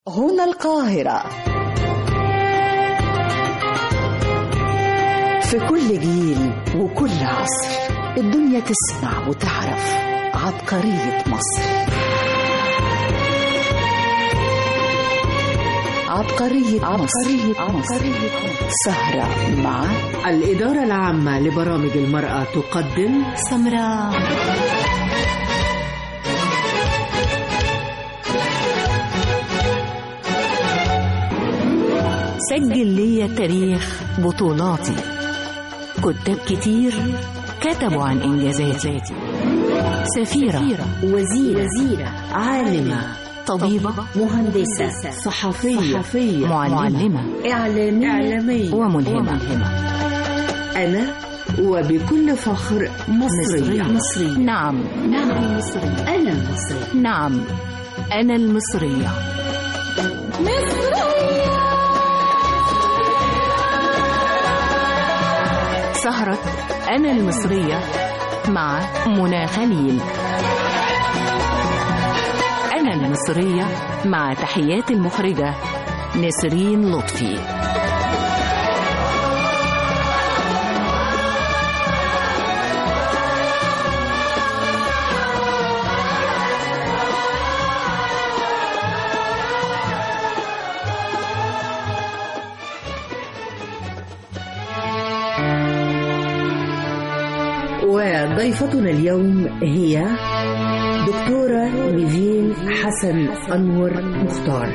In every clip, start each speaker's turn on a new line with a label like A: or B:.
A: هنا القاهرة في كل جيل وكل عصر الدنيا تسمع وتعرف عبقرية مصر عبقرية, عبقرية مصر, عبقرية مصر. سهرة مع
B: الإدارة العامة لبرامج المرأة تقدم
A: سمراء
C: سجل لي تاريخ بطولاتي كتاب كتير كتبوا عن إنجازاتي سفيرة
B: وزيرة, وزيرة عالمة
C: طبيبة
B: مهندسة صحفية, صحفية
C: معلمة
B: إعلامية, إعلامية
C: وملهمة
B: أنا وبكل فخر مصرية
C: مصرية نعم
B: نعم مصرية أنا مصرية
C: نعم أنا المصرية سهرة أنا المصرية مع منى خليل أنا المصرية مع تحيات المخرجة نسرين لطفي
B: وضيفتنا اليوم هي دكتورة نيفين حسن أنور مختار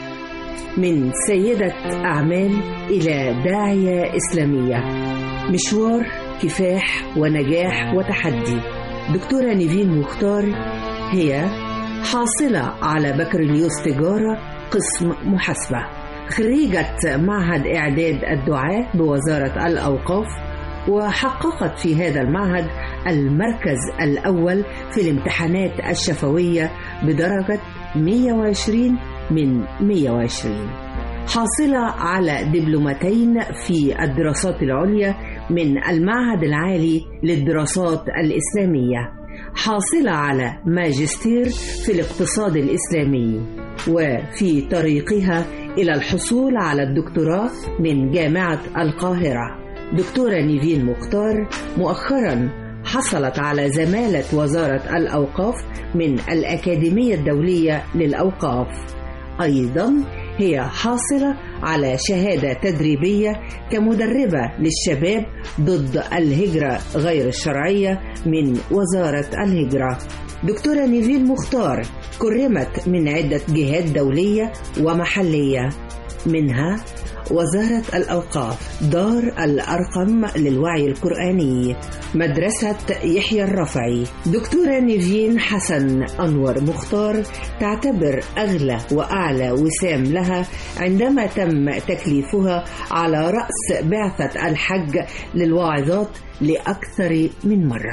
B: من سيدة أعمال إلى داعية إسلامية مشوار كفاح ونجاح وتحدي دكتورة نيفين مختار هي حاصلة على بكالوريوس تجارة قسم محاسبة خريجة معهد إعداد الدعاة بوزارة الأوقاف وحققت في هذا المعهد المركز الأول في الامتحانات الشفوية بدرجة 120 من 120 حاصلة على دبلومتين في الدراسات العليا من المعهد العالي للدراسات الإسلامية حاصلة على ماجستير في الاقتصاد الإسلامي وفي طريقها إلى الحصول على الدكتوراه من جامعة القاهرة دكتورة نيفين مختار مؤخرا حصلت على زمالة وزارة الأوقاف من الأكاديمية الدولية للأوقاف أيضا هي حاصلة على شهادة تدريبية كمدربة للشباب ضد الهجرة غير الشرعية من وزارة الهجرة دكتورة نيفين مختار كرمت من عدة جهات دولية ومحلية منها وزارة الأوقاف دار الأرقم للوعي القرآني مدرسة يحيى الرفعي دكتورة نيفين حسن أنور مختار تعتبر أغلى وأعلى وسام لها عندما تم تكليفها على رأس بعثة الحج للواعظات لأكثر من مرة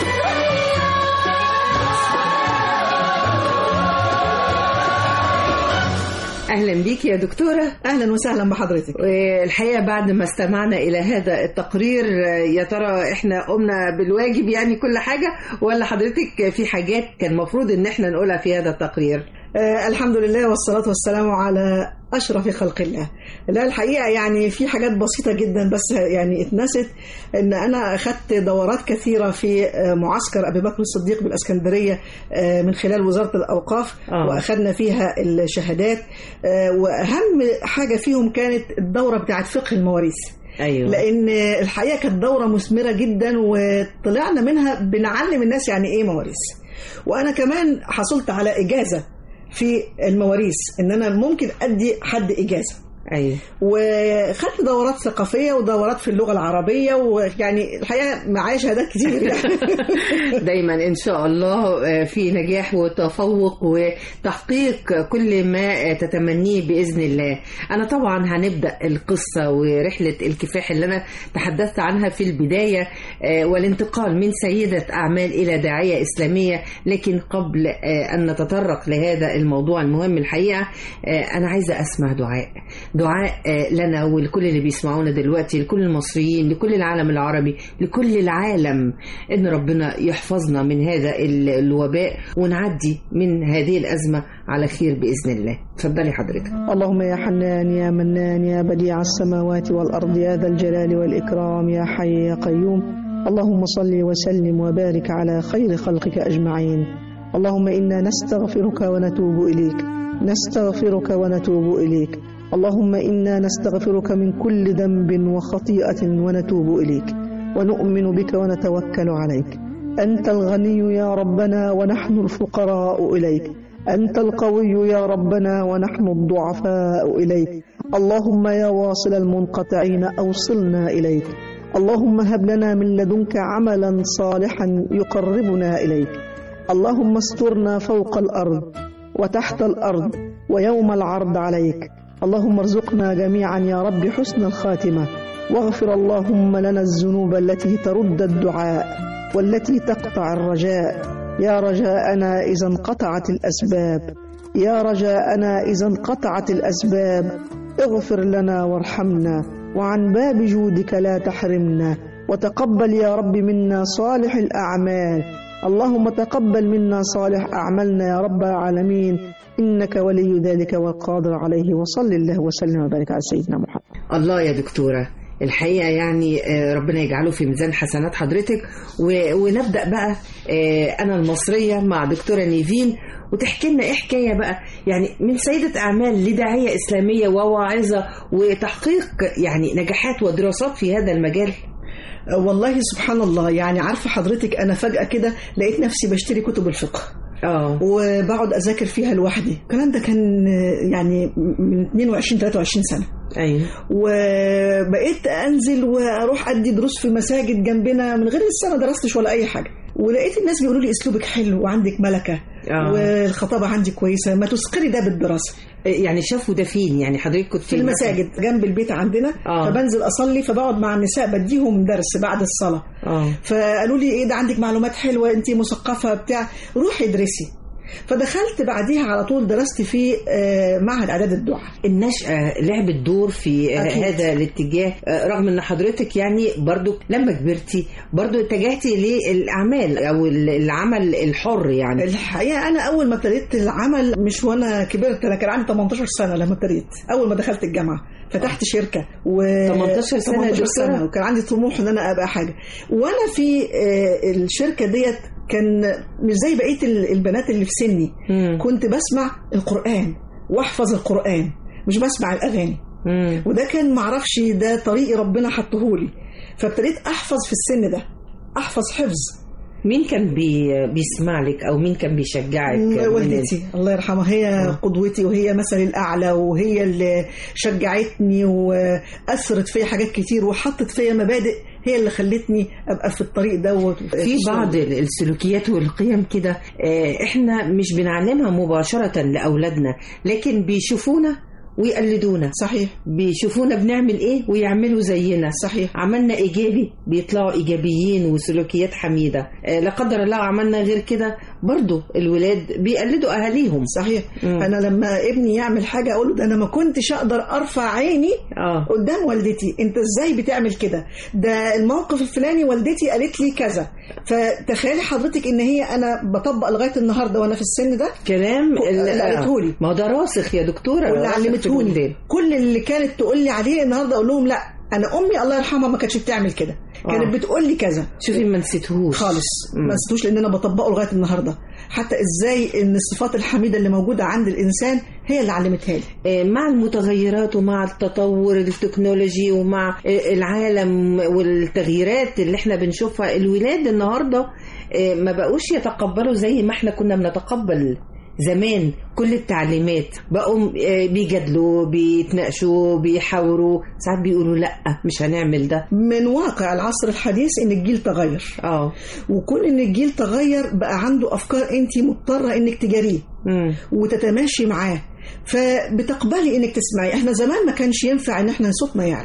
B: اهلا بيك يا دكتوره
D: اهلا وسهلا بحضرتك
B: الحقيقه بعد ما استمعنا الى هذا التقرير يا ترى احنا قمنا بالواجب يعني كل حاجه ولا حضرتك في حاجات كان المفروض ان احنا نقولها في هذا التقرير
D: آه الحمد لله والصلاه والسلام على اشرف خلق الله لا الحقيقه يعني في حاجات بسيطه جدا بس يعني اتنست ان انا اخذت دورات كثيره في معسكر ابي بكر الصديق بالاسكندريه من خلال وزاره الاوقاف
B: آه.
D: واخذنا فيها الشهادات واهم حاجه فيهم كانت الدوره بتاعت فقه المواريث
B: أيوة.
D: لان الحقيقه كانت دوره مثمره جدا وطلعنا منها بنعلم الناس يعني ايه مواريث وانا كمان حصلت على اجازه في المواريث ان انا ممكن ادي حد اجازه
B: ايوه
D: وخدت دورات ثقافيه ودورات في اللغه العربيه ويعني الحقيقه معايا شهادات كتير يعني
B: دايما ان شاء الله في نجاح وتفوق وتحقيق كل ما تتمنيه باذن الله انا طبعا هنبدا القصه ورحله الكفاح اللي انا تحدثت عنها في البدايه والانتقال من سيده اعمال الى داعيه اسلاميه لكن قبل ان نتطرق لهذا الموضوع المهم الحقيقه انا عايزه اسمع دعاء دعاء آه، لنا ولكل اللي بيسمعونا دلوقتي لكل المصريين لكل العالم العربي لكل العالم ان ربنا يحفظنا من هذا ال- الوباء ونعدي من هذه الازمه على خير باذن الله اتفضلي حضرتك
D: اللهم يا حنان يا منان يا بديع السماوات والأرض يا ذا الجلال والإكرام يا حي يا قيوم اللهم صل وسلم وبارك على خير خلقك أجمعين اللهم إنا نستغفرك ونتوب إليك نستغفرك ونتوب إليك اللهم إنا نستغفرك من كل ذنب وخطيئة ونتوب إليك ونؤمن بك ونتوكل عليك أنت الغني يا ربنا ونحن الفقراء إليك أنت القوي يا ربنا ونحن الضعفاء إليك اللهم يا واصل المنقطعين أوصلنا إليك اللهم هب لنا من لدنك عملا صالحا يقربنا إليك اللهم استرنا فوق الأرض وتحت الأرض ويوم العرض عليك اللهم ارزقنا جميعا يا رب حسن الخاتمة واغفر اللهم لنا الذنوب التي ترد الدعاء والتي تقطع الرجاء يا رجاءنا إذا انقطعت الأسباب يا رجاءنا إذا انقطعت الأسباب اغفر لنا وارحمنا وعن باب جودك لا تحرمنا وتقبل يا رب منا صالح الأعمال اللهم تقبل منا صالح أعمالنا يا رب العالمين إنك ولي ذلك والقادر عليه وصل الله وسلم وبارك على سيدنا محمد
B: الله يا دكتورة الحقيقة يعني آه، ربنا يجعله في ميزان حسنات حضرتك و- ونبدأ بقى آه، أنا المصرية مع دكتورة نيفين وتحكي لنا إيه حكاية بقى يعني من سيدة أعمال لداعية إسلامية وواعظة وتحقيق يعني نجاحات ودراسات في هذا المجال
D: والله سبحان الله يعني عارفة حضرتك أنا فجأة كده لقيت نفسي بشتري كتب الفقه
B: اه
D: وبقعد أذاكر فيها لوحدي الكلام ده كان يعني من 22 23 سنة
B: ايوه
D: وبقيت انزل واروح ادي دروس في مساجد جنبنا من غير لسه ما درستش ولا اي حاجه ولقيت الناس بيقولوا لي اسلوبك حلو وعندك ملكه
B: آه.
D: والخطابه عندي كويسه ما تسقري ده بالدراسه
B: يعني شافوا ده فين يعني حضرتك كنت
D: في المساجد جنب البيت عندنا
B: آه.
D: فبنزل اصلي فبقعد مع النساء بديهم درس بعد الصلاه
B: اه
D: فقالوا لي ايه ده عندك معلومات حلوه انت مثقفه بتاع روحي ادرسي فدخلت بعديها على طول درست في آه، معهد اعداد الدعاء
B: النشأة لعبت دور في آه،
D: أكيد.
B: هذا الاتجاه آه، رغم ان حضرتك يعني برضو لما كبرتي برضو اتجهتي للأعمال او ال- العمل الحر يعني
D: الحقيقه انا اول ما ابتديت العمل مش وانا كبرت انا كان عندي 18 سنه لما ابتديت اول ما دخلت الجامعه فتحت شركه و
B: 18 سنة
D: 18
B: دكتورة؟
D: سنه وكان عندي طموح ان انا ابقى حاجه وانا في آه، الشركه ديت كان مش زي بقيه ال- البنات اللي في سني
B: مم.
D: كنت بسمع القران واحفظ القران مش بسمع الاغاني
B: مم.
D: وده كان معرفش ده طريقي ربنا حطهولي فابتديت احفظ في السن ده احفظ حفظ
B: مين كان بي بيسمع لك او مين كان بيشجعك من ال-
D: والدتي الله يرحمها هي قدوتي وهي مثلي الاعلى وهي اللي شجعتني واثرت فيا حاجات كتير وحطت فيا مبادئ هي اللي خلتني ابقى في الطريق دوت
B: في بعض ال- السلوكيات والقيم كده آه، احنا مش بنعلمها مباشرة لأولادنا لكن بيشوفونا ويقلدونا
D: صحيح
B: بيشوفونا بنعمل ايه ويعملوا زينا
D: صحيح
B: عملنا ايجابي بيطلعوا ايجابيين وسلوكيات حميده آه، لا قدر الله عملنا غير كده برضو الولاد بيقلدوا اهاليهم
D: صحيح
B: مم.
D: انا لما ابني يعمل حاجه اقول له ده انا ما كنتش اقدر ارفع عيني
B: اه
D: قدام والدتي انت ازاي بتعمل كده ده الموقف الفلاني والدتي قالت لي كذا فتخيلي حضرتك ان هي انا بطبق لغايه النهارده وانا في السن ده
B: كلام
D: ك-
B: ال-
D: اللي قالتهولي.
B: ما هو ده راسخ يا دكتوره
D: واللي
B: راسخ في
D: علمتهولي
B: الوجدان.
D: كل اللي كانت تقول لي عليه النهارده اقول لهم لا انا امي الله يرحمها ما كانتش بتعمل كده كانت
B: آه.
D: بتقول لي كذا
B: شوفي ما نسيتهوش
D: خالص
B: مم.
D: ما نسيتوش لان انا بطبقه لغايه النهارده حتى ازاي ان الصفات الحميده اللي موجوده عند الانسان هي اللي علمتها لي
B: آه، مع المتغيرات ومع التطور التكنولوجي ومع آه، العالم والتغييرات اللي احنا بنشوفها الولاد النهارده آه، ما بقوش يتقبلوا زي ما احنا كنا بنتقبل زمان كل التعليمات بقوا آه، بيجادلوا بيتناقشوا بيحاوروا ساعات بيقولوا لا مش هنعمل ده
D: من واقع العصر الحديث ان الجيل تغير
B: اه
D: وكون ان الجيل تغير بقى عنده افكار انت مضطره انك تجاريه
B: مم.
D: وتتماشي معاه فبتقبلي انك تسمعي احنا زمان ما كانش ينفع ان احنا صوتنا يعلى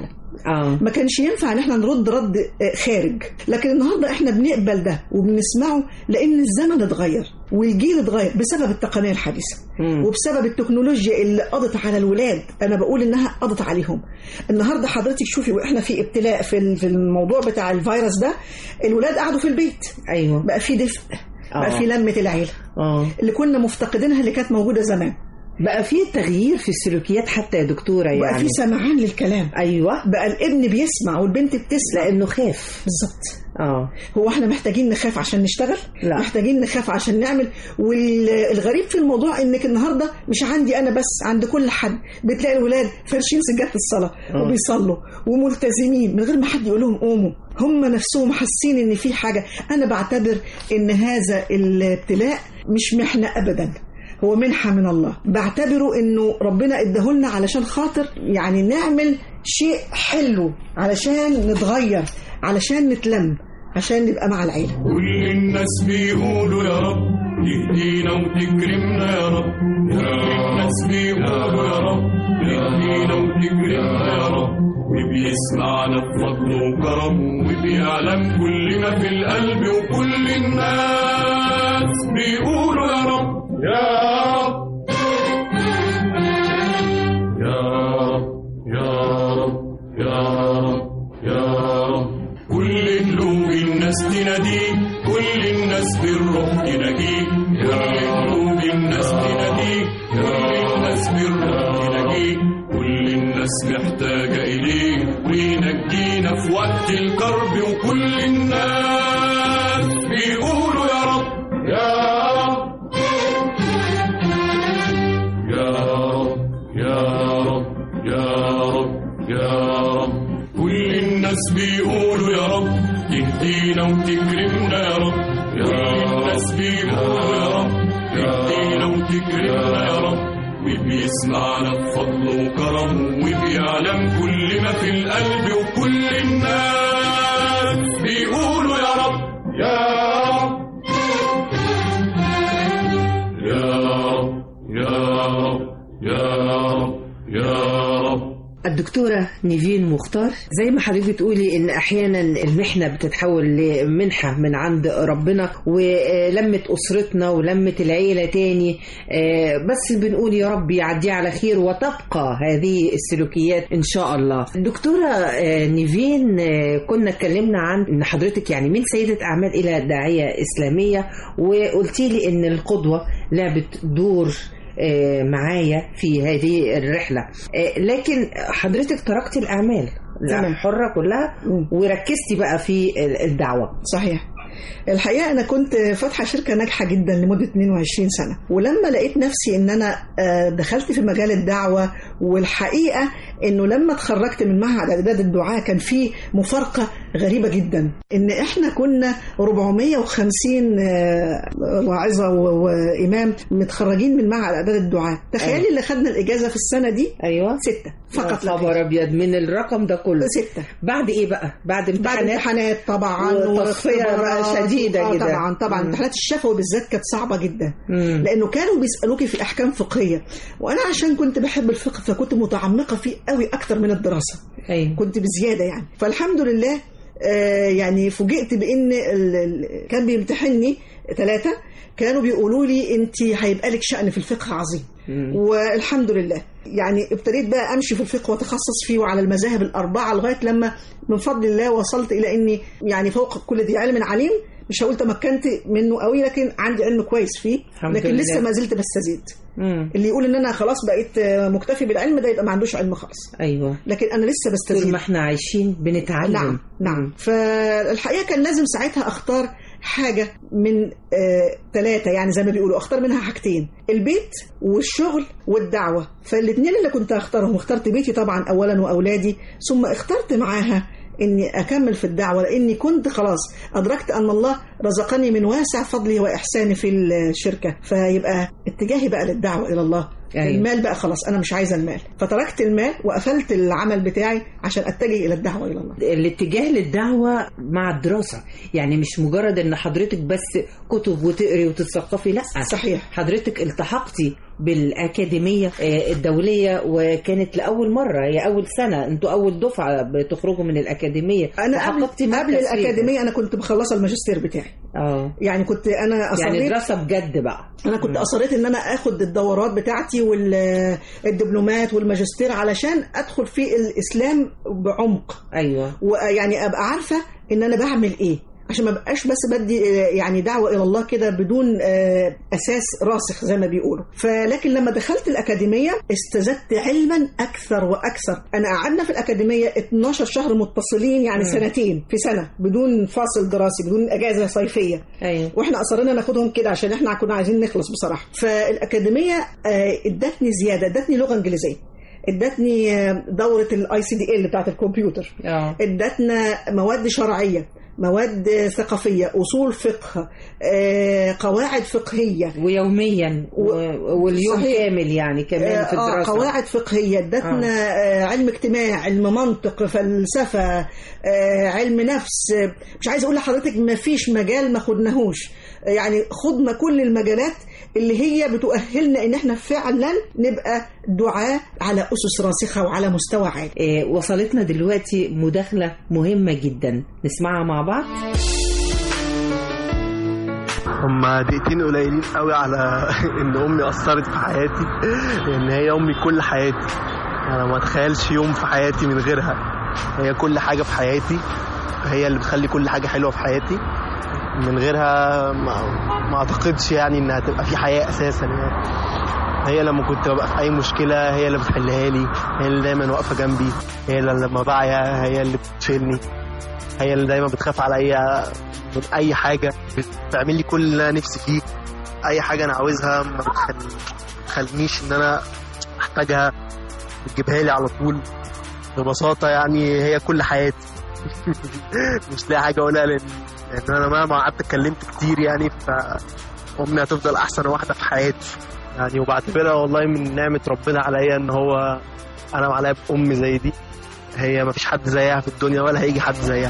B: اه
D: ما كانش ينفع ان احنا نرد رد آه، خارج لكن النهارده احنا بنقبل ده وبنسمعه لان الزمن اتغير والجيل اتغير بسبب التقنيه الحديثه
B: مم.
D: وبسبب التكنولوجيا اللي قضت على الولاد انا بقول انها قضت عليهم النهارده حضرتك شوفي واحنا في ابتلاء في ال- في الموضوع بتاع الفيروس ده الولاد قعدوا في البيت
B: ايوه
D: بقى في دفء بقى
B: آه.
D: في لمه العيله
B: اه
D: اللي كنا مفتقدينها اللي كانت موجوده زمان
B: بقى في تغيير في السلوكيات حتى يا دكتوره
D: بقى
B: يعني
D: في سمعان للكلام
B: ايوه
D: بقى الابن بيسمع والبنت بتسمع
B: لانه خاف
D: بالظبط
B: اه
D: هو احنا محتاجين نخاف عشان نشتغل
B: لا.
D: محتاجين نخاف عشان نعمل والغريب في الموضوع انك النهارده مش عندي انا بس عند كل حد بتلاقي الولاد فارشين سجاده الصلاه
B: آه.
D: وبيصلوا وملتزمين من غير ما حد يقول لهم قوموا هم نفسهم حاسين ان في حاجه انا بعتبر ان هذا الابتلاء مش محنه ابدا هو منحة من الله بعتبره انه ربنا اداهولنا علشان خاطر يعني نعمل شيء حلو علشان نتغير علشان نتلم عشان نبقى مع العيلة
E: كل الناس بيقولوا يا رب تهدينا وتكرمنا يا رب كل الناس بيقولوا يا رب تهدينا وتكرمنا يا رب وبيسمعنا بفضله وكرمه وبيعلم كل ما في القلب وكل الناس بيقولوا يا رب يا رب يا رب يا رب يا رب يا رب كل قلوب الناس تناديه كل الناس بالروح تناجيه كل قلوب الناس تناديه كل الناس بالروح تناجيه كل الناس محتاجة إليه وينجينا في وقت الكرب وكل الناس بيقولوا يا رب يا رب يا رب يا رب يا رب يا رب كل الناس بيقولوا يا رب تهدينا وتكرمنا يا رب كل الناس بيقولوا يا رب تهدينا وتكرمنا يا رب وبيسمعنا بفضله وكرمه وبيعلم كل ما في القلب وكل الناس بيقولوا يا رب يا رب يا رب يا رب يا رب يا رب
B: الدكتورة نيفين مختار زي ما حضرتك بتقولي ان احيانا المحنة بتتحول لمنحة من عند ربنا ولمة اسرتنا ولمة العيلة تاني آه، بس بنقول يا رب يعديها على خير وتبقى هذه السلوكيات ان شاء الله دكتورة آه، نيفين آه، كنا اتكلمنا عن ان حضرتك يعني من سيدة اعمال الى داعية اسلامية وقلتي لي ان القدوة لعبت دور آه، معايا في هذه الرحلة آه، لكن حضرتك تركتي الأعمال
D: تمام.
B: حرة كلها
D: مم.
B: وركزتي بقى في ال- الدعوة
D: صحيح الحقيقة أنا كنت فاتحة شركة ناجحة جدا لمدة 22 سنة ولما لقيت نفسي إن أنا آه، دخلت في مجال الدعوة والحقيقة إنه لما اتخرجت من معهد إعداد الدعاء كان في مفارقة غريبة جدا إن إحنا كنا 450 آه، واعظة و- وإمام متخرجين من معهد إعداد الدعاء تخيلي
B: أيوة.
D: اللي خدنا الإجازة في السنة دي
B: أيوة
D: ستة فقط لا
B: خبر
D: غير.
B: أبيض من الرقم ده كله
D: ستة
B: بعد إيه بقى؟ بعد
D: بعد
B: امتحانات
D: امتحانات طبعا
B: وتصفية بقى
D: واختبارات.
B: شديدة
D: آه
B: جدا.
D: طبعا طبعا
B: مم.
D: امتحانات الشفوي بالذات كانت صعبة جدا
B: مم.
D: لانه كانوا بيسالوكي في احكام فقهيه وانا عشان كنت بحب الفقه فكنت متعمقه فيه قوي اكتر من الدراسه
B: أيوة
D: كنت بزياده يعني فالحمد لله آه يعني فوجئت بان ال- ال- كان بيمتحني ثلاثه كانوا بيقولوا لي انت هيبقى لك شأن في الفقه عظيم
B: مم.
D: والحمد لله يعني ابتديت بقى امشي في الفقه واتخصص فيه وعلى المذاهب الاربعه لغايه لما من فضل الله وصلت الى اني يعني فوق كل ذي علم عليم مش هقول تمكنت منه قوي لكن عندي علم كويس فيه
B: الحمد
D: لكن
B: لله.
D: لسه ما زلت بستزيد
B: مم.
D: اللي يقول ان انا خلاص بقيت آه، مكتفي بالعلم ده يبقى ما عندوش علم خالص
B: أيوة
D: لكن انا لسه
B: طول
D: بستزيد
B: ما احنا عايشين بنتعلم
D: نعم نعم فالحقيقه كان لازم ساعتها اختار حاجه من ثلاثه يعني زي ما بيقولوا اختار منها حاجتين البيت والشغل والدعوه فالاثنين اللي كنت اختارهم اخترت بيتي طبعا اولا واولادي ثم اخترت معاها اني اكمل في الدعوه لاني كنت خلاص ادركت ان الله رزقني من واسع فضله واحسانه في الشركه فيبقى اتجاهي بقى للدعوه الى الله
B: أيوة.
D: المال بقى خلاص انا مش عايزه المال فتركت المال وقفلت العمل بتاعي عشان اتجه الى الدعوه الى الله
B: الاتجاه للدعوة مع الدراسة يعني مش مجرد ان حضرتك بس كتب وتقري وتتثقفي لا
D: صحيح
B: حضرتك التحقتي بالأكاديمية آه، الدولية وكانت لأول مرة هي أول سنة أنتوا أول دفعة بتخرجوا من الأكاديمية
D: انا قبل
B: تحققتي مركز
D: قبل
B: فيها.
D: الاكاديميه انا كنت مخلصه الماجستير بتاعي
B: اه
D: يعني كنت انا
B: يعني
D: اصريت
B: دراسة بجد بقى
D: انا كنت اصريت ان انا اخد الدورات بتاعتي والدبلومات والماجستير علشان ادخل في الاسلام بعمق
B: أيوة
D: ويعني ابقى عارفه ان انا بعمل ايه عشان ما بقاش بس بدي آه، يعني دعوه الى الله كده بدون آه، اساس راسخ زي ما بيقولوا فلكن لما دخلت الاكاديميه استزدت علما اكثر واكثر انا قعدنا في الاكاديميه 12 شهر متصلين يعني
B: مم.
D: سنتين في سنه بدون فاصل دراسي بدون اجازه صيفيه
B: أيوة
D: واحنا اصرينا ناخدهم كده عشان احنا كنا عايزين نخلص بصراحه فالاكاديميه آه، ادتني زياده ادتني لغه انجليزيه ادتني آه، دوره الاي سي دي ال بتاعت الكمبيوتر
B: اه
D: ادتنا مواد شرعيه مواد ثقافيه اصول فقه آه، قواعد فقهيه
B: ويوميا و... واليوم
D: صحيح.
B: كامل يعني كمان في
D: آه،
B: الدراسة
D: قواعد فقهيه ادتنا آه. علم اجتماع علم منطق فلسفه آه، علم نفس آه، مش عايز اقول لحضرتك ما فيش مجال ما خدناهوش آه، يعني خضنا كل المجالات اللي هي بتؤهلنا ان احنا فعلا نبقى دعاة على اسس راسخه وعلى مستوى عالي
B: آه، وصلتنا دلوقتي مداخلة مهمة جدا نسمعها مع بعض
F: هما دقيقتين قليلين قوي على ان امي اثرت في حياتي لان هي امي كل حياتي انا ما اتخيلش يوم في حياتي من غيرها هي كل حاجه في حياتي هي اللي بتخلي كل حاجه حلوه في حياتي من غيرها ما, ما اعتقدش يعني انها تبقى في حياه اساسا يعني هي لما كنت ببقى في اي مشكله هي اللي بتحلها لي هي اللي دايما واقفه جنبي هي اللي لما بعيا هي اللي بتشيلني هي اللي دايما بتخاف عليا من اي حاجه بتعمل لي كل اللي انا نفسي فيه اي حاجه انا عاوزها ما بتخل- بتخلينيش ان انا احتاجها بتجيبها لي على طول ببساطه يعني هي كل حياتي مش لاقي حاجه اقولها لان لان انا مهما قعدت اتكلمت كتير يعني فامي هتفضل احسن واحده في حياتي يعني وبعتبرها والله من نعمه ربنا عليا ان هو انا معايا بام زي دي هي ما فيش حد زيها في الدنيا ولا هيجي حد زيها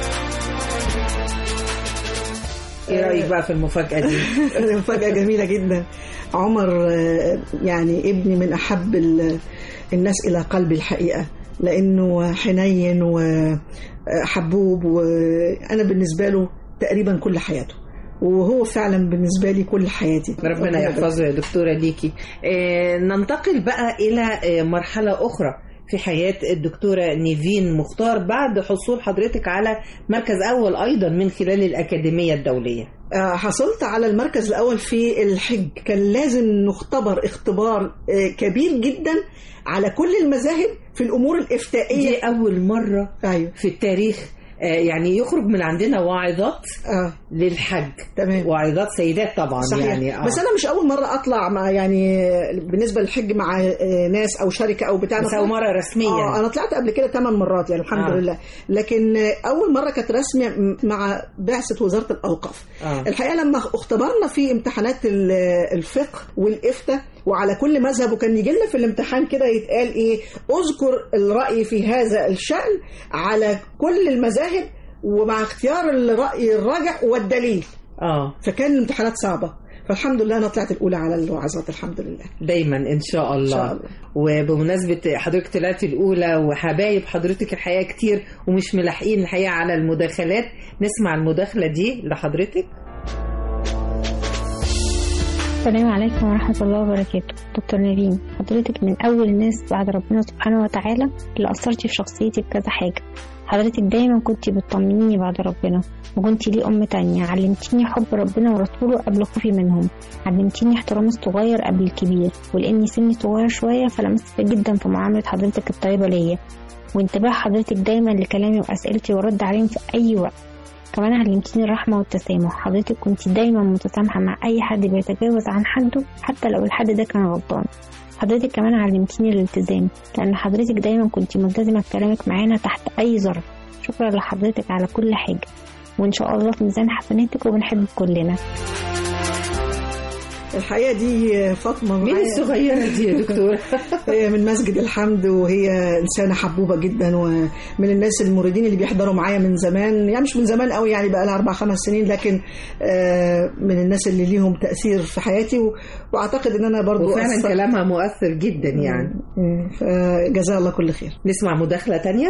B: ايه رأيك بقى في المفاجأة دي
D: مفاجأة جميلة جدا عمر آه، يعني ابني من أحب ال- الناس إلى قلبي الحقيقة لأنه حنين وحبوب وأنا بالنسبة له تقريبا كل حياته وهو فعلا بالنسبة لي كل حياتي
B: ربنا يحفظه يا دكتورة ليكي آه، ننتقل بقى إلى آه، مرحلة أخرى في حياة الدكتورة نيفين مختار بعد حصول حضرتك على مركز أول أيضا من خلال الأكاديمية الدولية
D: آه، حصلت على المركز الأول في الحج كان لازم نختبر اختبار آه، كبير جدا على كل المذاهب في الأمور الإفتائية
B: دي أول مرة
D: أيوه
B: في التاريخ آه، يعني يخرج من عندنا واعظات
D: آه
B: للحج
D: تمام
B: واعظات سيدات طبعا
D: صحيح
B: يعني آه.
D: بس انا مش اول مره اطلع مع يعني بالنسبه للحج مع آه، ناس او شركه او بتاع
B: بس
D: أنا
B: أول
D: طلعت-
B: مرة رسميا
D: اه انا طلعت قبل كده ثمان مرات يعني الحمد
B: آه.
D: آه. لله لكن آه، اول مره كانت رسميه م- مع بعثه وزاره الاوقاف
B: آه.
D: الحقيقه لما اختبرنا في امتحانات ال- الفقه والافتاء وعلى كل مذهب وكان يجي لنا في الامتحان كده يتقال ايه اذكر الراي في هذا الشان على كل المذاهب ومع اختيار الراي الراجح والدليل
B: اه
D: فكان الامتحانات صعبه فالحمد لله انا طلعت الاولى على الوعظات الحمد لله
B: دايما ان شاء الله,
D: شاء الله.
B: وبمناسبه حضرتك طلعتي الاولى وحبايب حضرتك الحقيقه كتير ومش ملاحقين الحقيقه على المداخلات نسمع المداخله دي لحضرتك
G: السلام عليكم ورحمة الله وبركاته دكتور نبيل حضرتك من أول الناس بعد ربنا سبحانه وتعالى اللي أثرتي في شخصيتي بكذا حاجة حضرتك دايما كنتي بتطمنيني بعد ربنا وكنتي لي أم تانية علمتيني حب ربنا ورسوله قبل خوفي منهم علمتيني احترام الصغير قبل الكبير ولأني سني صغير شوية فلمست جدا في معاملة حضرتك الطيبة ليا وانتباه حضرتك دايما لكلامي وأسئلتي ورد عليهم في أي وقت كمان علمتيني الرحمة والتسامح حضرتك كنت دايما متسامحة مع أي حد بيتجاوز عن حده حتى لو الحد ده كان غلطان حضرتك كمان علمتيني الالتزام لأن حضرتك دايما كنت ملتزمة بكلامك معانا تحت أي ظرف شكرا لحضرتك على كل حاجة وإن شاء الله في ميزان حسناتك وبنحبك كلنا
D: الحقيقه دي فاطمه
B: مين
D: معايا.
B: الصغيرة دي يا دكتورة؟
D: هي من مسجد الحمد وهي انسانه حبوبه جدا ومن الناس الموردين اللي بيحضروا معايا من زمان يعني مش من زمان قوي يعني بقى لها اربع خمس سنين لكن آه، من الناس اللي ليهم تاثير في حياتي و- واعتقد ان انا برضو
B: وفعلا
D: أثر-
B: كلامها مؤثر جدا يعني
D: مم. فجزاها الله كل خير
B: نسمع مداخلة تانية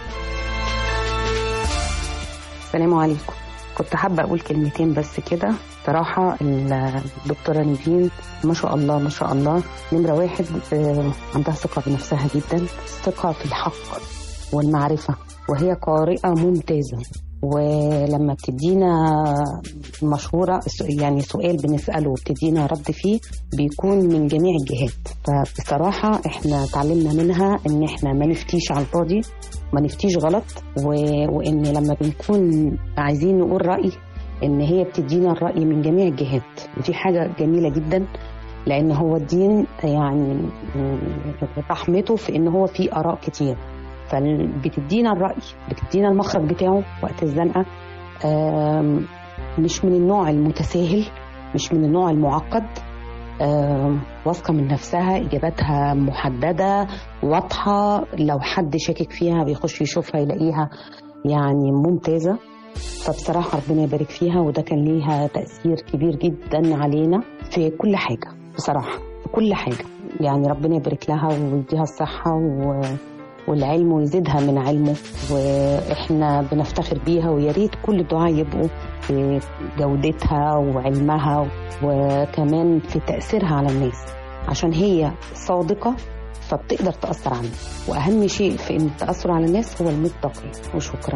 H: السلام عليكم كنت حابة أقول كلمتين بس كده صراحة الدكتورة نيفين ما شاء الله ما شاء الله نمرة واحد آه، عندها ثقة بنفسها جدا ثقة في الحق والمعرفة وهي قارئة ممتازة ولما بتدينا مشورة يعني سؤال بنسأله وبتدينا رد فيه بيكون من جميع الجهات فبصراحة احنا اتعلمنا منها ان احنا ما نفتيش على الفاضي ما نفتيش غلط و... وان لما بنكون عايزين نقول رأي ان هي بتدينا الرأي من جميع الجهات ودي حاجة جميلة جدا لان هو الدين يعني رحمته في ان هو فيه اراء كتير فبتدينا الرأي بتدينا المخرج بتاعه وقت الزنقة آم، مش من النوع المتساهل مش من النوع المعقد آم، واثقة من نفسها إجاباتها محددة واضحة لو حد شاكك فيها بيخش يشوفها يلاقيها يعني ممتازة فبصراحة ربنا يبارك فيها وده كان ليها تأثير كبير جدا علينا في كل حاجة بصراحة في كل حاجة يعني ربنا يبارك لها ويديها الصحة و... والعلم ويزيدها من علمه واحنا بنفتخر بيها ويا ريت كل الدعاء يبقوا في جودتها وعلمها وكمان في تأثيرها على الناس عشان هي صادقة فبتقدر تأثر على الناس وأهم شيء في إن التأثر على الناس هو المتقي وشكرا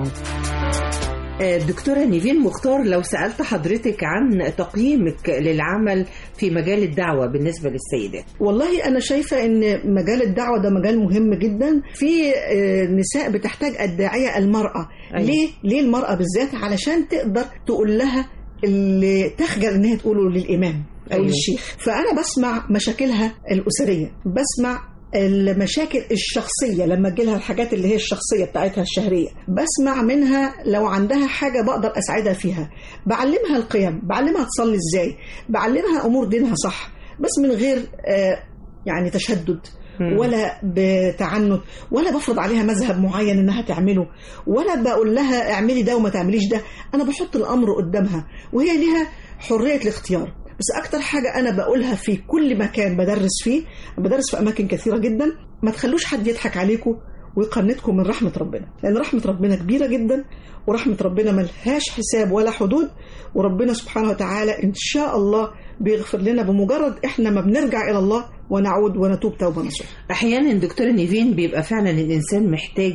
B: آه، دكتورة نيفين مختار لو سألت حضرتك عن تقييمك للعمل في مجال الدعوة بالنسبة للسيدات
D: والله انا شايفه ان مجال الدعوه ده مجال مهم جدا في آه، نساء بتحتاج الداعيه المراه
B: أيوة.
D: ليه ليه المراه بالذات علشان تقدر تقول لها اللي تخجل ان هي تقوله للامام او
B: أيوة.
D: للشيخ فانا بسمع مشاكلها الاسريه بسمع المشاكل الشخصية لما تجيلها الحاجات اللي هي الشخصية بتاعتها الشهرية بسمع منها لو عندها حاجة بقدر أساعدها فيها بعلمها القيم بعلمها تصلي إزاي بعلمها أمور دينها صح بس من غير آه، يعني تشدد
B: مم.
D: ولا بتعنت ولا بفرض عليها مذهب معين انها تعمله ولا بقول لها اعملي ده وما تعمليش ده انا بحط الامر قدامها وهي ليها حريه الاختيار بس اكتر حاجه انا بقولها في كل مكان بدرس فيه بدرس في اماكن كثيره جدا ما تخلوش حد يضحك عليكم ويقنطكم من رحمه ربنا لان رحمه ربنا كبيره جدا ورحمه ربنا ملهاش حساب ولا حدود وربنا سبحانه وتعالى ان شاء الله بيغفر لنا بمجرد احنا ما بنرجع الى الله ونعود ونتوب توبه نصوح
B: أحيانا دكتورة نيفين بيبقى فعلا الإنسان محتاج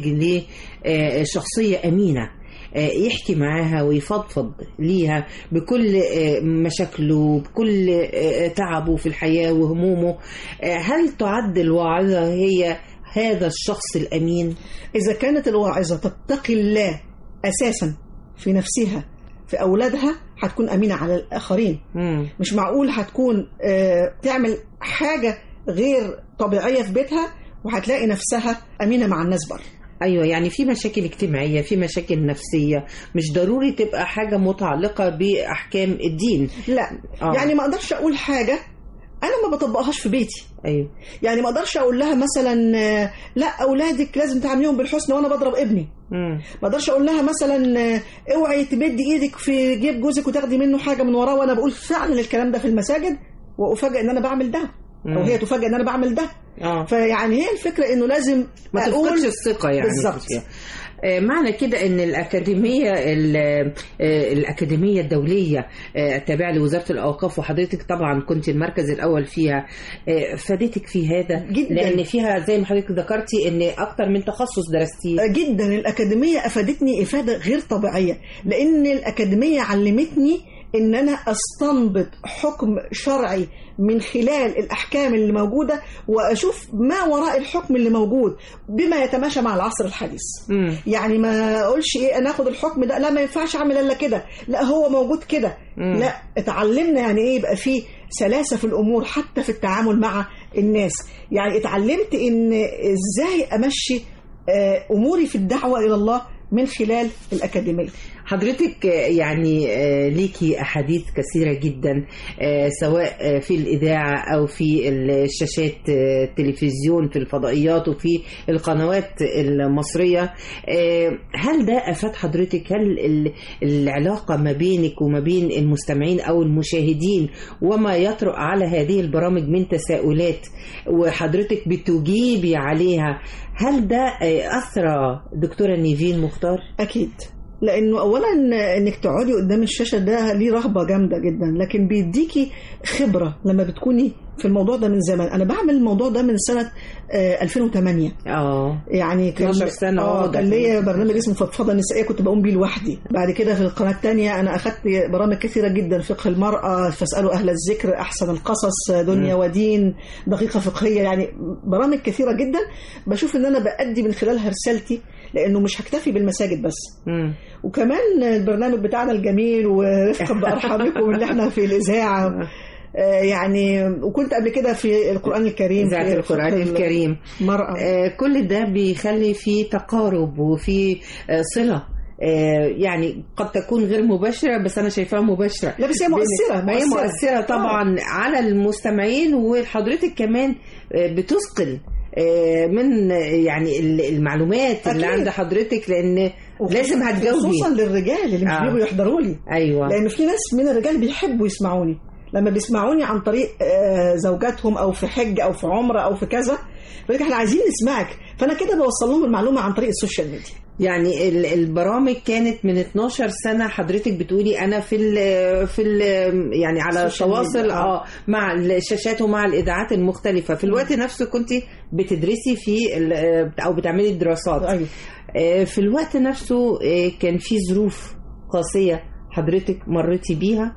B: لشخصية أمينة آه، يحكي معاها ويفضفض ليها بكل آه، مشاكله بكل آه، تعبه في الحياة وهمومه آه، هل تعد الواعظة هي هذا الشخص الأمين؟
D: إذا كانت الواعظة تتقي الله أساسا في نفسها في أولادها هتكون أمينة على الآخرين
B: مم.
D: مش معقول هتكون آه، تعمل حاجة غير طبيعية في بيتها وهتلاقي نفسها أمينة مع الناس بره
B: ايوه يعني في مشاكل اجتماعيه في مشاكل نفسيه مش ضروري تبقى حاجه متعلقه باحكام الدين
D: لا
B: آه.
D: يعني ما أقدرش أقول حاجة أنا ما بطبقهاش في بيتي
B: ايوه
D: يعني ما أقدرش أقول لها مثلا آه، لا أولادك لازم تعامليهم بالحسن وأنا بضرب ابني
B: مم.
D: ما اقدرش اقول لها مثلا آه، اوعي تمدي ايدك في جيب جوزك وتاخدي منه حاجه من وراه وانا بقول فعلا الكلام ده في المساجد وافاجئ ان انا بعمل ده او
B: مم.
D: هي تفاجئ ان انا بعمل ده
B: اه
D: فيعني هي الفكره انه لازم
B: ما تفقدش الثقه يعني
D: بالظبط.
B: فيها. آه، معنى كده ان الاكاديميه ال- آه، الاكاديميه الدوليه آه، التابعه لوزاره الاوقاف وحضرتك طبعا كنت المركز الاول فيها آه، فادتك في هذا
D: جداً.
B: لان فيها زي ما حضرتك ذكرتي ان اكتر من تخصص درستيه
D: جدا الأكاديمية أفادتني إفادة غير طبيعية لأن الأكاديمية علمتني إن أنا أستنبط حكم شرعي من خلال الأحكام اللي موجودة وأشوف ما وراء الحكم اللي موجود بما يتماشى مع العصر الحديث
B: مم.
D: يعني ما اقولش ايه انا اخد الحكم ده لا ما ينفعش اعمل الا كده لا هو موجود كده
B: مم.
D: لا اتعلمنا يعني ايه يبقى فيه سلاسه في الامور حتى في التعامل مع الناس يعني اتعلمت ان ازاي امشي آه، اموري في الدعوه الى الله من خلال الاكاديميه
B: حضرتك آه، يعني آه، ليكي أحاديث كثيرة جدا آه، سواء آه، في الإذاعة أو في الشاشات آه، التلفزيون في الفضائيات وفي القنوات المصرية آه، هل ده أفاد حضرتك هل ال- العلاقة ما بينك وما بين المستمعين أو المشاهدين وما يطرق على هذه البرامج من تساؤلات وحضرتك بتجيبي عليها هل ده آه، أثرى دكتورة نيفين مختار؟
D: اكيد لانه اولا انك تقعدي قدام الشاشه ده ليه رهبه جامده جدا لكن بيديكي خبره لما بتكوني في الموضوع ده من زمان انا بعمل الموضوع ده من سنه آه، 2008
B: اه
D: يعني كان
B: 12 سنة
D: اه
B: أهو،
D: كان
B: ده
D: ليا برنامج اسمه فضفضه نسائيه كنت بقوم بيه لوحدي بعد كده في القناه الثانيه انا اخذت برامج كثيره جدا فقه المراه فاسالوا اهل الذكر احسن القصص دنيا ودين دقيقه فقهيه يعني برامج كثيره جدا بشوف ان انا بادي من خلالها رسالتي لانه مش هكتفي بالمساجد بس
B: مم.
D: وكمان البرنامج بتاعنا الجميل ورفقا بارحامكم اللي احنا في الاذاعه آه، يعني وكنت قبل كده في القران الكريم
B: إذاعة
D: في
B: القرآن
D: فقه
B: الكريم
D: المرأة
B: آه، كل ده بيخلي فيه تقارب وفي آه، صلة آه، يعني قد تكون غير مباشرة بس أنا شايفاها مباشرة
D: لا بس هي مؤثرة
B: ما هي
D: مؤثرة.
B: مؤثرة طبعا على المستمعين وحضرتك كمان آه، بتثقل آه، من آه، يعني ال- المعلومات اللي
D: أكيد.
B: عند حضرتك لأن لازم هتجاوبي
D: خصوصا للرجال اللي مش
B: آه.
D: بيجوا يحضروا لي
B: أيوه
D: لان في ناس من الرجال بيحبوا يسمعوني لما بيسمعوني عن طريق آه، زوجاتهم او في حج او في عمره او في كذا يقول لك احنا عايزين نسمعك فانا كده بوصل لهم المعلومه عن طريق السوشيال ميديا
B: يعني ال- البرامج كانت من 12 سنة حضرتك بتقولي أنا في ال في ال يعني على
D: السوشيال
B: التواصل
D: ميديا، آه.
B: اه مع الشاشات ومع الإذاعات المختلفة في الوقت نفسه كنت بتدرسي في ال- أو بتعملي دراسات
D: ايوه
B: آه، في الوقت نفسه آه، كان في ظروف قاسية حضرتك مريتي بيها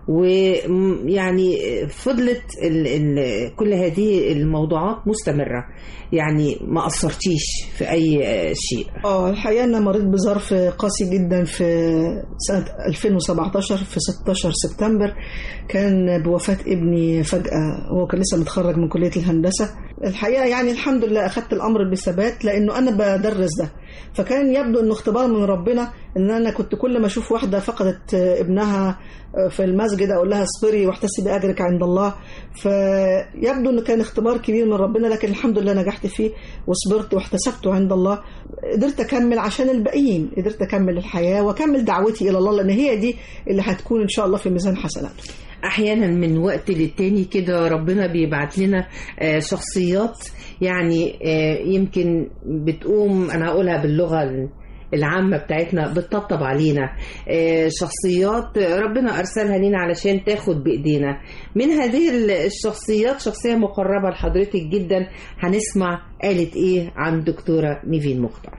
B: ويعني فضلت ال ال كل هذه الموضوعات مستمرة يعني ما قصرتيش في أي آه، شيء
D: اه الحقيقه انا مريت بظرف قاسي جدا في سنه 2017 في 16 سبتمبر كان بوفاه ابني فجاه هو كان لسه متخرج من كليه الهندسه الحقيقه يعني الحمد لله اخذت الامر بثبات لانه انا بدرس ده فكان يبدو انه اختبار من ربنا ان انا كنت كل ما اشوف واحده فقدت ابنها في المسجد اقول لها اصبري واحتسبي اجرك عند الله فيبدو انه كان اختبار كبير من ربنا لكن الحمد لله نجحت فيه وصبرت واحتسبته عند الله قدرت اكمل عشان الباقيين قدرت اكمل الحياه واكمل دعوتي الى الله لان هي دي اللي هتكون ان شاء الله في ميزان حسناته
B: احيانا من وقت للتاني كده ربنا بيبعت لنا آه، شخصيات يعني آه، يمكن بتقوم انا هقولها باللغه العامة بتاعتنا بتطبطب علينا آه، شخصيات ربنا أرسلها لنا علشان تاخد بإيدينا من هذه الشخصيات شخصية مقربة لحضرتك جدا هنسمع قالت إيه عن دكتورة نيفين مختار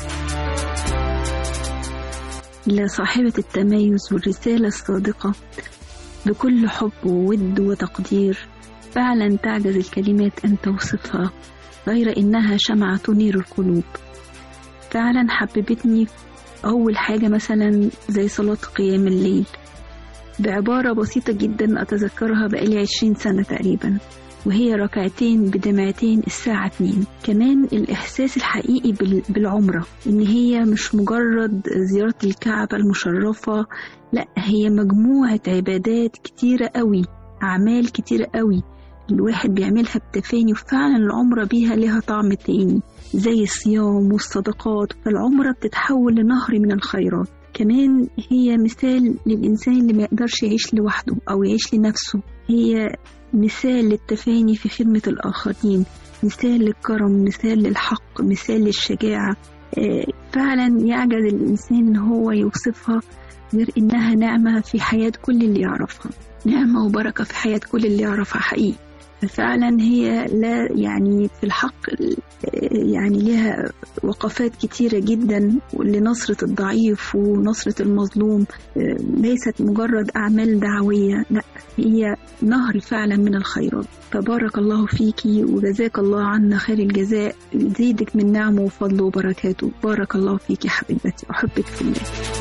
I: لصاحبة التميز والرسالة الصادقة بكل حب وود وتقدير فعلا تعجز الكلمات أن توصفها غير إنها شمعة تنير القلوب فعلا حببتني أول حاجة مثلا زي صلاة قيام الليل بعبارة بسيطة جدا أتذكرها بقالي عشرين سنة تقريبا وهي ركعتين بدمعتين الساعة اتنين كمان الإحساس الحقيقي بال- بالعمرة إن هي مش مجرد زيارة الكعبة المشرفة لا هي مجموعة عبادات كتيرة قوي أعمال كتيرة قوي الواحد بيعملها بتفاني وفعلا العمرة بيها لها طعم تاني زي الصيام والصدقات فالعمرة بتتحول لنهر من الخيرات كمان هي مثال للإنسان اللي ما يقدرش يعيش لوحده أو يعيش لنفسه هي مثال للتفاني في خدمة الآخرين مثال للكرم مثال للحق مثال للشجاعة آه، فعلا يعجز الإنسان إن هو يوصفها غير إنها نعمة في حياة كل اللي يعرفها نعمة وبركة في حياة كل اللي يعرفها حقيقي ففعلا هي لا يعني في الحق آه، يعني لها وقفات كتيرة جدا لنصرة الضعيف ونصرة المظلوم آه، ليست مجرد أعمال دعوية لا هي نهر فعلا من الخيرات فبارك الله فيكي وجزاك الله عنا خير الجزاء يزيدك من نعمه وفضله وبركاته بارك الله فيكي حبيبتي أحبك في الله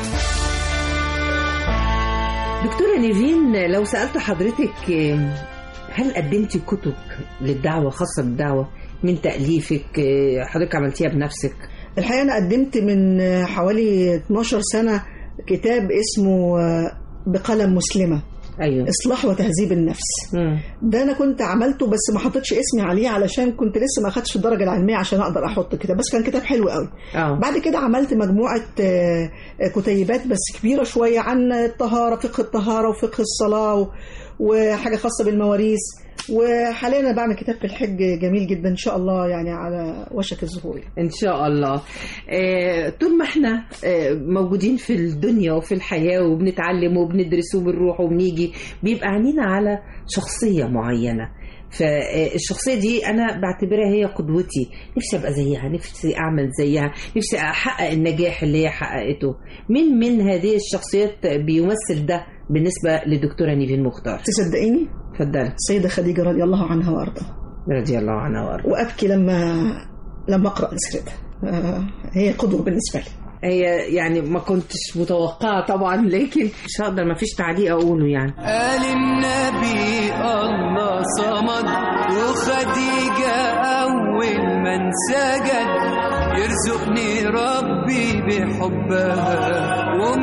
B: دكتورة نيفين لو سألت حضرتك آه، هل قدمتي كتب للدعوة خاصة بالدعوة من تأليفك آه، حضرتك عملتيها بنفسك
D: الحقيقه انا قدمت من حوالي 12 سنه كتاب اسمه آه، بقلم مسلمة
B: ايوه
D: إصلاح وتهذيب النفس
B: مم.
D: ده أنا كنت عملته بس ما حطيتش اسمي عليه علشان كنت لسه ما أخدتش الدرجة العلمية عشان أقدر أحط كده بس كان كتاب حلو قوي
B: اه
D: بعد كده عملت مجموعة آه، آه، كتيبات بس كبيرة شوية عن الطهارة فقه الطهارة وفقه الصلاة و- وحاجة خاصة بالمواريث وحاليا أنا بعمل كتاب في الحج جميل جدا إن شاء الله يعني على وشك الظهور
B: ان شاء الله آه، طول ما احنا آه، موجودين في الدنيا وفي الحياه وبنتعلم وبندرس وبنروح وبنيجي بيبقى عينينا على شخصيه معينه فالشخصيه دي انا بعتبرها هي قدوتي نفسي ابقى زيها نفسي اعمل زيها نفسي احقق النجاح اللي هي حققته مين من هذه الشخصيات بيمثل ده بالنسبه لدكتوره نيفين مختار
D: تصدقيني
B: اتفضل
D: السيدة خديجة رضي الله عنها وأرضاها
B: رضي الله عنها وارضاها
D: وأبكي لما لما أقرأ سيرتها آه، هي قدوة بالنسبة لي
B: هي يعني ما كنتش متوقعة طبعا لكن مش هقدر ما فيش تعليق أقوله يعني
J: قال النبي الله صمد وخديجة أول من سجد يرزقني ربي بحبها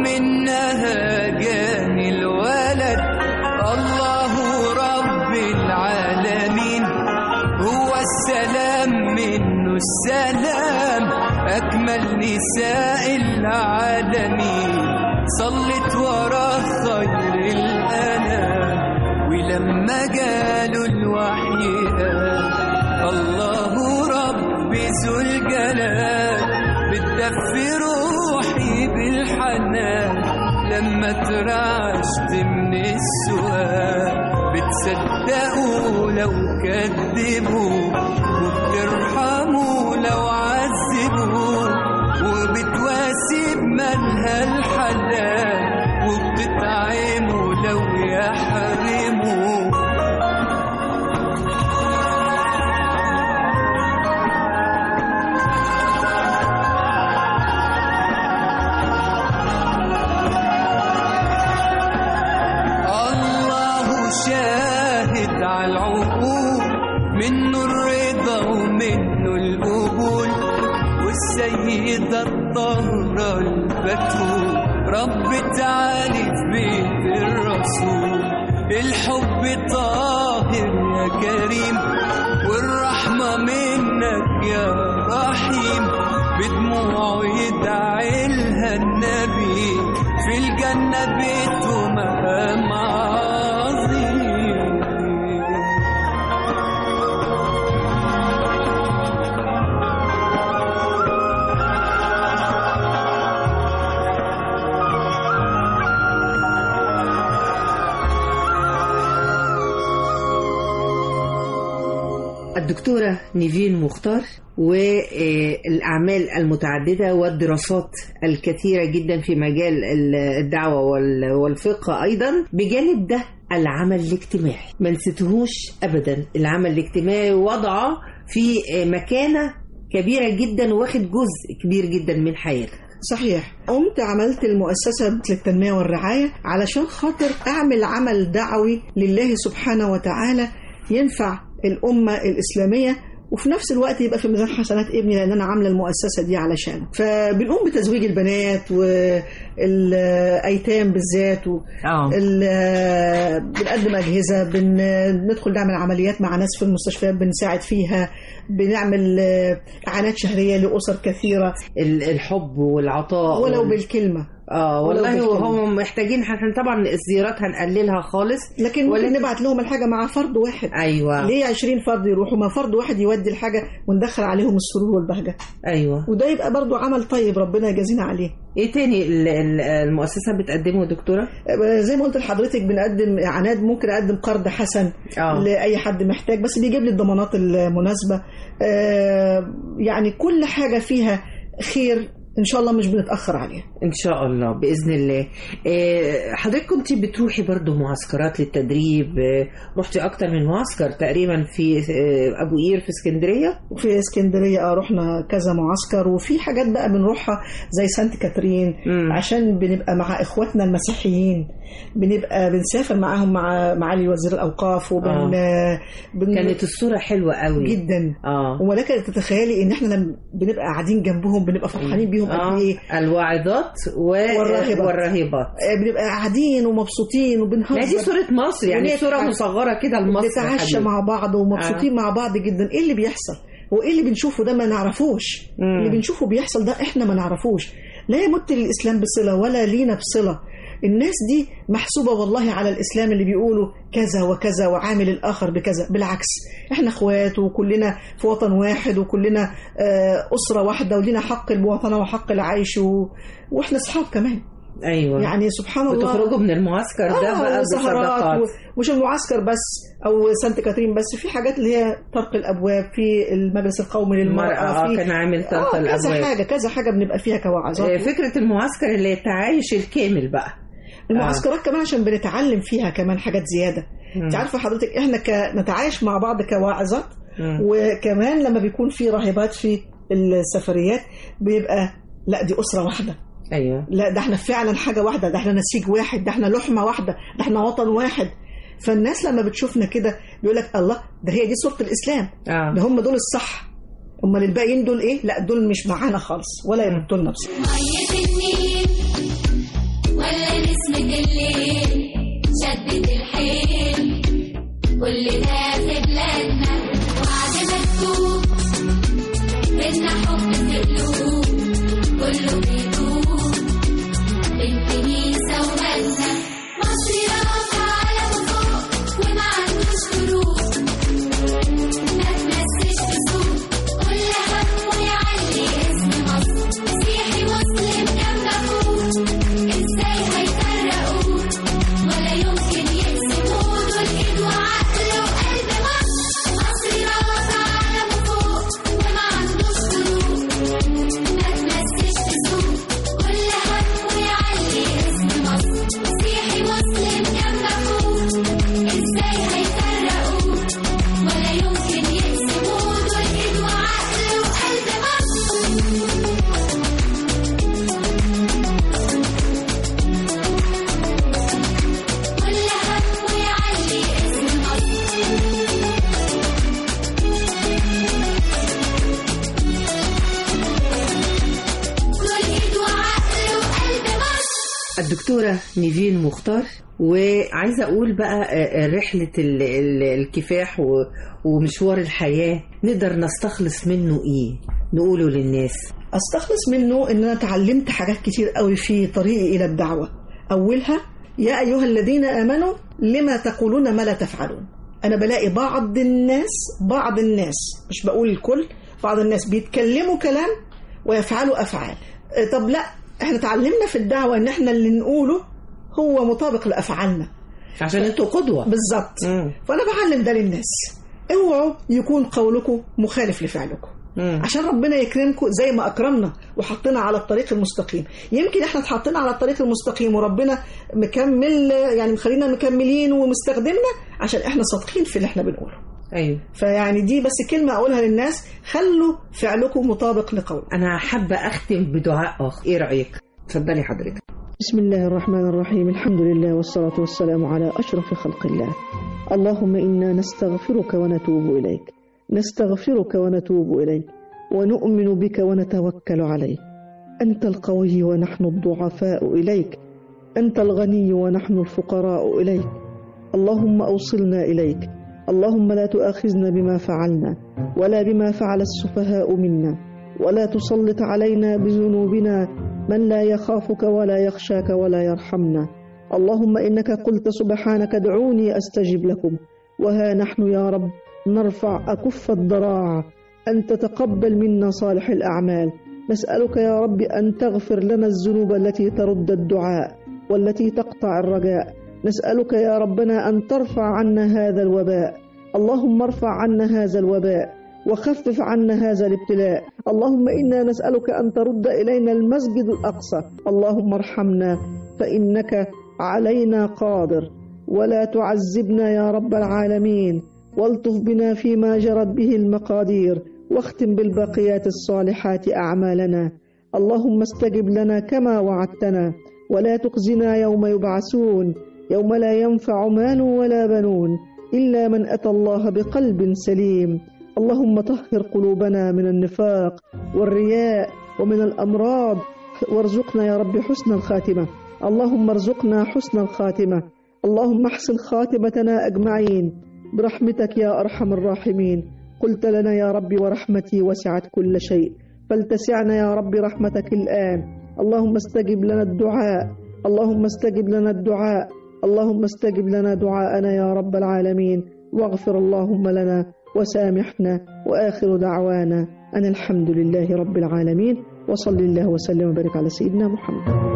J: ومنها جاني الولد الله رب العالمين هو السلام منه السلام أكمل نساء العالمين صلت ورا خير الأنام ولما جاله الوحي قال الله رب ذو الجلال بتدفي روحي بالحنان لما ترعشت من السؤال بتصدقوا لو كذبوا وبترحموا لو عذبوا وبتواسي بمالها الحلال وبتطعموا لو يحرموا الله شاهد على العقول منه الرضا ومنه القبول والسيدة الطاهرة البتول رب تعالي في بيت الرسول الحب طاهر يا كريم والرحمة منك يا رحيم بدموعه يدعي لها النبي في الجنة بيته مقام عظيم
B: الدكتورة نيفين مختار والأعمال المتعددة والدراسات الكثيرة جدا في مجال الدعوة وال- والفقه أيضا بجانب ده العمل الاجتماعي ما نسيتهوش أبدا العمل الاجتماعي وضعه في مكانة كبيرة جدا واخد جزء كبير جدا من حياتك
D: صحيح قمت عملت المؤسسة للتنمية والرعاية علشان خاطر أعمل عمل دعوي لله سبحانه وتعالى ينفع الأمة الإسلامية وفي نفس الوقت يبقى في ميزان حسنات ابني لان انا عامله المؤسسه دي علشان فبنقوم بتزويج البنات والايتام بالذات و...
B: اه
D: ال- بنقدم أجهزة بندخل نعمل عمليات مع ناس في المستشفيات بنساعد فيها بنعمل آه، إعانات شهرية لأسر كثيرة
B: ال- الحب والعطاء
D: ولو
B: وال-
D: بالكلمة
B: اه
D: ولو
B: والله
D: بالكلمة.
B: هم محتاجين احنا طبعا الزيارات هنقللها خالص
D: لكن ممكن
B: ولكن-
D: نبعت لهم الحاجة مع فرد واحد
B: ايوه
D: ليه 20 فرد يروحوا ما فرد واحد يودي الحاجة وندخل عليهم السرور والبهجة
B: ايوه
D: وده يبقى برضو عمل طيب ربنا يجازينا عليه
B: ايه تاني ال- ال- المؤسسه بتقدمه يا دكتوره
D: آه، زي ما قلت لحضرتك بنقدم اعانات ممكن اقدم قرض حسن
B: اه
D: لاي حد محتاج بس بيجيب لي الضمانات المناسبه آه، يعني كل حاجه فيها خير ان شاء الله مش بنتاخر عليها
B: ان شاء الله باذن الله آه، حضرتك كنت بتروحي برضو معسكرات للتدريب آه، رحتي اكتر من معسكر تقريبا في آه، ابو قير في اسكندريه
D: في اسكندريه اه رحنا كذا معسكر وفي حاجات بقى بنروحها زي سانت كاترين
B: مم.
D: عشان بنبقى مع اخواتنا المسيحيين بنبقى بنسافر معاهم مع معالي وزير الاوقاف وبن
B: آه.
D: بن
B: كانت الصوره حلوه قوي
D: جدا
B: اه
D: ولكن تتخيلي ان احنا لما بنبقى قاعدين جنبهم بنبقى فرحانين بيهم قد
B: اه
D: ايه
B: الواعظات و...
D: والراهبات.
B: والراهبات
D: آه، بنبقى قاعدين ومبسوطين وبنهزر
B: ما دي صورة مصر يعني
D: ونضحك.
B: صورة مصغرة كده لمصر
D: بنتعشى
B: حبيبي.
D: مع بعض ومبسوطين آه. مع بعض جدا ايه اللي بيحصل هو ايه اللي بنشوفه ده ما نعرفوش
B: مم.
D: اللي بنشوفه بيحصل ده احنا ما نعرفوش لا يمت للاسلام بصله ولا لينا بصله الناس دي محسوبة والله على الإسلام اللي بيقولوا كذا وكذا وعامل الآخر بكذا بالعكس إحنا إخوات وكلنا في وطن واحد وكلنا آه، أسرة واحدة ولينا حق المواطنة وحق العيش و... وإحنا أصحاب كمان
B: أيوة
D: يعني سبحان الله
B: بتخرجوا من المعسكر ده
D: آه،
B: بقى
D: وسهرات
B: بصداقات
D: و- مش المعسكر بس او سانت كاترين بس في حاجات اللي هي طرق الابواب في المجلس القومي للمراه
B: المرأة، آه،
D: في
B: كان عامل طرق
D: آه
B: الأبواب.
D: كذا حاجه كذا حاجه بنبقى فيها
B: آه،
D: كواعظات
B: فكرة المعسكر اللي هي التعايش الكامل بقى
D: المعسكرات كمان عشان بنتعلم فيها كمان حاجات زياده
B: مم.
D: انت عارفه حضرتك احنا ك... نتعايش مع بعض كواعظات
B: مم.
D: وكمان لما بيكون في راهبات في السفريات بيبقى لا دي اسره واحده
B: أيوة
D: لا ده احنا فعلا حاجة واحدة ده احنا نسيج واحد ده احنا لحمة واحدة ده احنا وطن واحد فالناس لما بتشوفنا كده بيقول لك الله ده هي دي صورة الإسلام
B: آه.
D: ده هم دول الصح امال الباقيين دول ايه لا دول مش معانا خالص ولا يردوا لنا بصراحة
K: مية النيل ولا نسمة الليل شدت الحيل كل ده في بلادنا وعد مكتوب بينا حب في قلوب كله بيدوب بين كنيسة ومدنة مصر رافع على فوق وما عندوش خروج ما تمسش بسوق كل همه يعلي اسم مصر مسيحي مسلم جنب اخوه ازاي هيفرقوه ولا يمكن يقسموه دول ايد وعقل وقلب مصر مصر رافع على فوق وما عندوش خروج ما تمسش بسوق كل همه يعلي اسم مصر مسيحي مسلم جنب اخوه ازاي هيفرقوه ولا يمكن يقسموه دول ايد وعقل وقلب مصر كل همه يعلي اسم مصر دول ايد وعقل وقلب مصر
B: الدكتورة نيفين مختار وعايزة أقول بقى آه، آه، رحلة ال- ال- الكفاح و- ومشوار الحياة نقدر نستخلص منه إيه نقوله للناس
D: استخلص منه ان انا اتعلمت حاجات كتير قوي في طريقي الى الدعوة اولها يا ايها الذين امنوا لما تقولون ما لا تفعلون انا بلاقي بعض الناس بعض الناس مش بقول الكل بعض الناس بيتكلموا كلام ويفعلوا افعال آه، طب لا احنا اتعلمنا في الدعوة ان احنا اللي نقوله هو مطابق لافعالنا
B: عشان انتوا قدوة
D: بالظبط
B: مم.
D: فانا بعلم ده للناس اوعوا يكون قولكم مخالف لفعلكم
B: مم.
D: عشان ربنا يكرمكم زي ما اكرمنا وحطنا على الطريق المستقيم يمكن احنا اتحطينا على الطريق المستقيم وربنا مكمل يعني مخلينا مكملين ومستخدمنا عشان احنا صادقين في اللي احنا بنقوله
B: أيوة
D: فيعني دي بس كلمة أقولها للناس خلوا فعلكم مطابق لقول
B: أنا حابة أختم بدعاء آخر إيه رأيك؟ اتفضلي حضرتك
D: بسم الله الرحمن الرحيم الحمد لله والصلاة والسلام على أشرف خلق الله اللهم إنا نستغفرك ونتوب إليك نستغفرك ونتوب إليك ونؤمن بك ونتوكل عليك أنت القوي ونحن الضعفاء إليك أنت الغني ونحن الفقراء إليك اللهم أوصلنا إليك اللهم لا تؤاخذنا بما فعلنا ولا بما فعل السفهاء منا ولا تسلط علينا بذنوبنا من لا يخافك ولا يخشاك ولا يرحمنا اللهم إنك قلت سبحانك ادعوني أستجب لكم وها نحن يا رب نرفع أكف الضراعة أن تتقبل منا صالح الأعمال نسألك يا رب أن تغفر لنا الذنوب التي ترد الدعاء والتي تقطع الرجاء نسألك يا ربنا أن ترفع عنا هذا الوباء اللهم ارفع عنا هذا الوباء وخفف عنا هذا الابتلاء اللهم إنا نسألك أن ترد إلينا المسجد الأقصى اللهم ارحمنا فإنك علينا قادر ولا تعذبنا يا رب العالمين والطف بنا فيما جرت به المقادير واختم بالباقيات الصالحات أعمالنا اللهم استجب لنا كما وعدتنا ولا تخزنا يوم يبعثون يوم لا ينفع مال ولا بنون إلا من أتى الله بقلب سليم اللهم طهر قلوبنا من النفاق والرياء ومن الأمراض وارزقنا يا رب حسن الخاتمة اللهم ارزقنا حسن الخاتمة اللهم احسن خاتمتنا أجمعين برحمتك يا أرحم الراحمين قلت لنا يا رب ورحمتي وسعت كل شيء فلتسعنا يا رب رحمتك الآن اللهم استجب لنا الدعاء اللهم استجب لنا الدعاء اللهم استجب لنا دعاءنا يا رب العالمين واغفر اللهم لنا وسامحنا وآخر دعوانا أن الحمد لله رب العالمين وصل الله وسلم وبارك على سيدنا محمد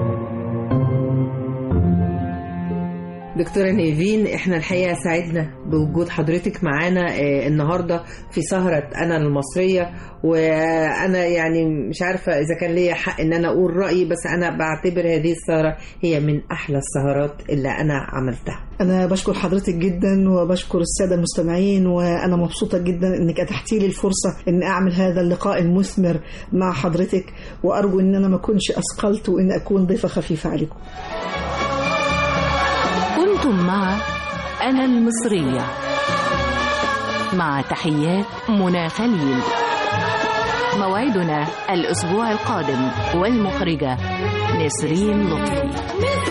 B: دكتورة نيفين احنا الحقيقة سعدنا بوجود حضرتك معانا آه، النهاردة في سهرة أنا المصرية وأنا يعني مش عارفة إذا كان ليا حق إن أنا أقول رأيي بس أنا بعتبر هذه السهرة هي من أحلى السهرات اللي أنا عملتها
D: أنا بشكر حضرتك جدا وبشكر السادة المستمعين وأنا مبسوطة جدا إنك أتحتي لي الفرصة إن أعمل هذا اللقاء المثمر مع حضرتك وأرجو إن أنا ما أكونش أثقلت وإن أكون ضيفة خفيفة عليكم
C: كنتم مع أنا المصرية مع تحيات منى خليل موعدنا الأسبوع القادم والمخرجة نسرين لطفي